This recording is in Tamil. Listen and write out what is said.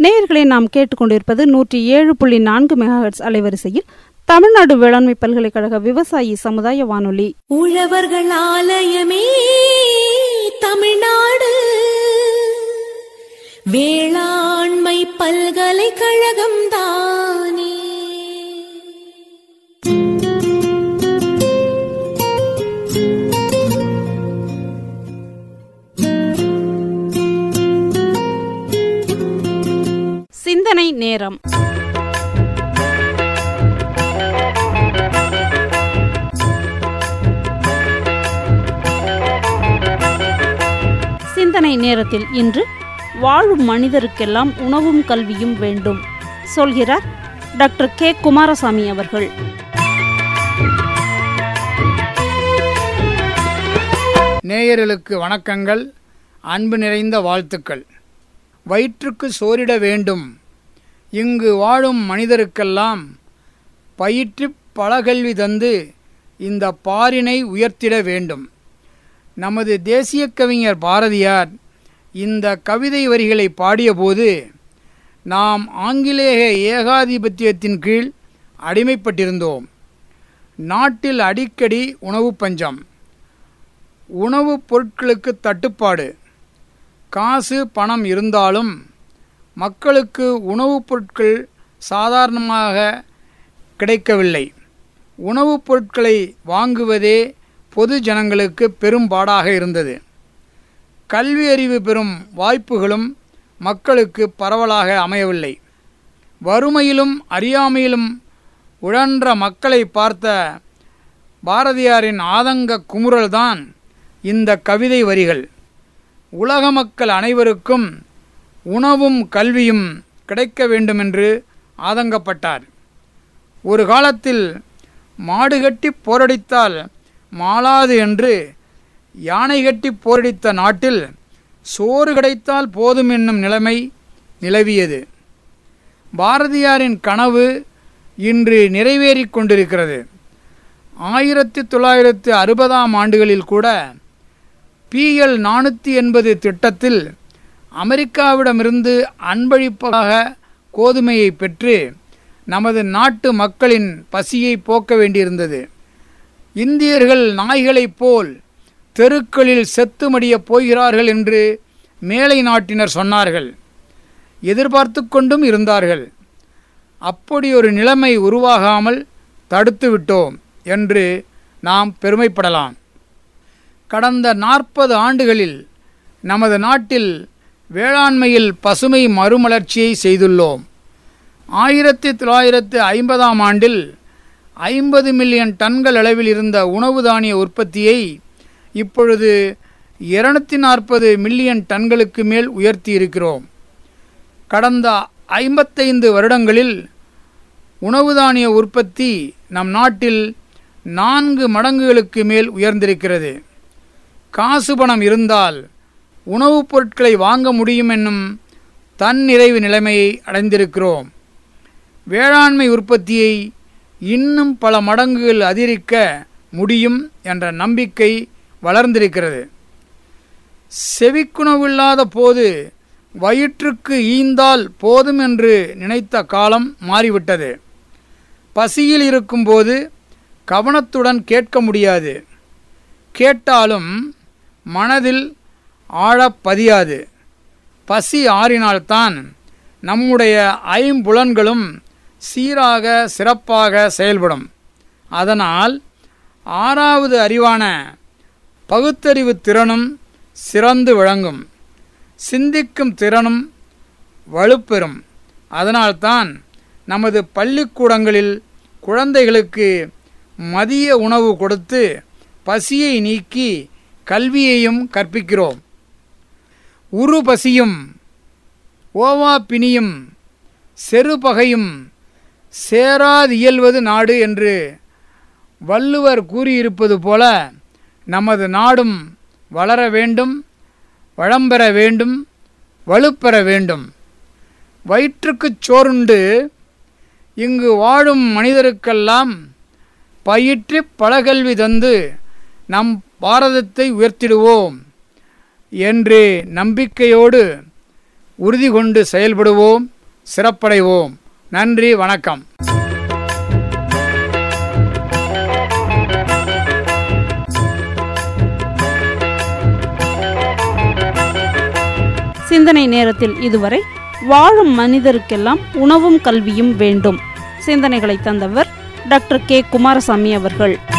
நேயர்களை நாம் கேட்டுக்கொண்டிருப்பது நூற்றி ஏழு புள்ளி நான்கு மெகாஹெட்ஸ் அலைவரிசையில் தமிழ்நாடு வேளாண்மை பல்கலைக்கழக விவசாயி சமுதாய வானொலி உழவர்கள் ஆலயமே தமிழ்நாடு வேளாண்மை பல்கலைக்கழகம் தானே சிந்தனை நேரம் சிந்தனை நேரத்தில் இன்று வாழும் மனிதருக்கெல்லாம் உணவும் கல்வியும் வேண்டும் சொல்கிறார் டாக்டர் கே குமாரசாமி அவர்கள் நேயர்களுக்கு வணக்கங்கள் அன்பு நிறைந்த வாழ்த்துக்கள் வயிற்றுக்கு சோரிட வேண்டும் இங்கு வாழும் மனிதருக்கெல்லாம் பயிற்று பலகல்வி தந்து இந்த பாரினை உயர்த்திட வேண்டும் நமது தேசிய கவிஞர் பாரதியார் இந்த கவிதை வரிகளை பாடியபோது நாம் ஆங்கிலேய ஏகாதிபத்தியத்தின் கீழ் அடிமைப்பட்டிருந்தோம் நாட்டில் அடிக்கடி உணவு பஞ்சம் உணவுப் பொருட்களுக்கு தட்டுப்பாடு காசு பணம் இருந்தாலும் மக்களுக்கு உணவுப் பொருட்கள் சாதாரணமாக கிடைக்கவில்லை உணவுப் பொருட்களை வாங்குவதே பொது ஜனங்களுக்கு பெரும்பாடாக இருந்தது கல்வி அறிவு பெறும் வாய்ப்புகளும் மக்களுக்கு பரவலாக அமையவில்லை வறுமையிலும் அறியாமையிலும் உழன்ற மக்களை பார்த்த பாரதியாரின் ஆதங்க குமுறல்தான் இந்த கவிதை வரிகள் உலக மக்கள் அனைவருக்கும் உணவும் கல்வியும் கிடைக்க வேண்டுமென்று ஆதங்கப்பட்டார் ஒரு காலத்தில் மாடு கட்டி போரடித்தால் மாளாது என்று யானை கட்டி போரடித்த நாட்டில் சோறு கிடைத்தால் போதும் என்னும் நிலைமை நிலவியது பாரதியாரின் கனவு இன்று நிறைவேறிக் கொண்டிருக்கிறது ஆயிரத்தி தொள்ளாயிரத்து அறுபதாம் ஆண்டுகளில் கூட பிஎல் நானூற்றி எண்பது திட்டத்தில் அமெரிக்காவிடமிருந்து அன்பளிப்பாக கோதுமையை பெற்று நமது நாட்டு மக்களின் பசியை போக்க வேண்டியிருந்தது இந்தியர்கள் நாய்களைப் போல் தெருக்களில் செத்து மடியப் போகிறார்கள் என்று மேலை நாட்டினர் சொன்னார்கள் எதிர்பார்த்து கொண்டும் இருந்தார்கள் அப்படி ஒரு நிலைமை உருவாகாமல் தடுத்து விட்டோம் என்று நாம் பெருமைப்படலாம் கடந்த நாற்பது ஆண்டுகளில் நமது நாட்டில் வேளாண்மையில் பசுமை மறுமலர்ச்சியை செய்துள்ளோம் ஆயிரத்தி தொள்ளாயிரத்து ஐம்பதாம் ஆண்டில் ஐம்பது மில்லியன் டன்கள் அளவில் இருந்த உணவு தானிய உற்பத்தியை இப்பொழுது இருநூத்தி நாற்பது மில்லியன் டன்களுக்கு மேல் உயர்த்தி இருக்கிறோம் கடந்த ஐம்பத்தைந்து வருடங்களில் உணவு தானிய உற்பத்தி நம் நாட்டில் நான்கு மடங்குகளுக்கு மேல் உயர்ந்திருக்கிறது காசு பணம் இருந்தால் உணவுப் பொருட்களை வாங்க முடியும் என்னும் தன்னிறைவு நிலைமையை அடைந்திருக்கிறோம் வேளாண்மை உற்பத்தியை இன்னும் பல மடங்குகள் அதிகரிக்க முடியும் என்ற நம்பிக்கை வளர்ந்திருக்கிறது செவிக்குணவில்லாத போது வயிற்றுக்கு ஈந்தால் போதும் என்று நினைத்த காலம் மாறிவிட்டது பசியில் இருக்கும்போது கவனத்துடன் கேட்க முடியாது கேட்டாலும் மனதில் ஆழப் பதியாது பசி ஆறினால்தான் நம்முடைய ஐம்புலன்களும் சீராக சிறப்பாக செயல்படும் அதனால் ஆறாவது அறிவான பகுத்தறிவு திறனும் சிறந்து விளங்கும் சிந்திக்கும் திறனும் வலுப்பெறும் அதனால்தான் நமது பள்ளிக்கூடங்களில் குழந்தைகளுக்கு மதிய உணவு கொடுத்து பசியை நீக்கி கல்வியையும் கற்பிக்கிறோம் உரு பசியும் ஓவா பிணியும் செருபகையும் சேராதியல்வது நாடு என்று வள்ளுவர் கூறியிருப்பது போல நமது நாடும் வளர வேண்டும் வளம்பெற வேண்டும் வலுப்பெற வேண்டும் வயிற்றுக்குச் சோறுண்டு இங்கு வாழும் மனிதருக்கெல்லாம் பயிற்றி பலகல்வி தந்து நம் பாரதத்தை உயர்த்திடுவோம் என்று நம்பிக்கையோடு உறுதி கொண்டு செயல்படுவோம் சிறப்படைவோம் நன்றி வணக்கம் சிந்தனை நேரத்தில் இதுவரை வாழும் மனிதருக்கெல்லாம் உணவும் கல்வியும் வேண்டும் சிந்தனைகளை தந்தவர் டாக்டர் கே குமாரசாமி அவர்கள்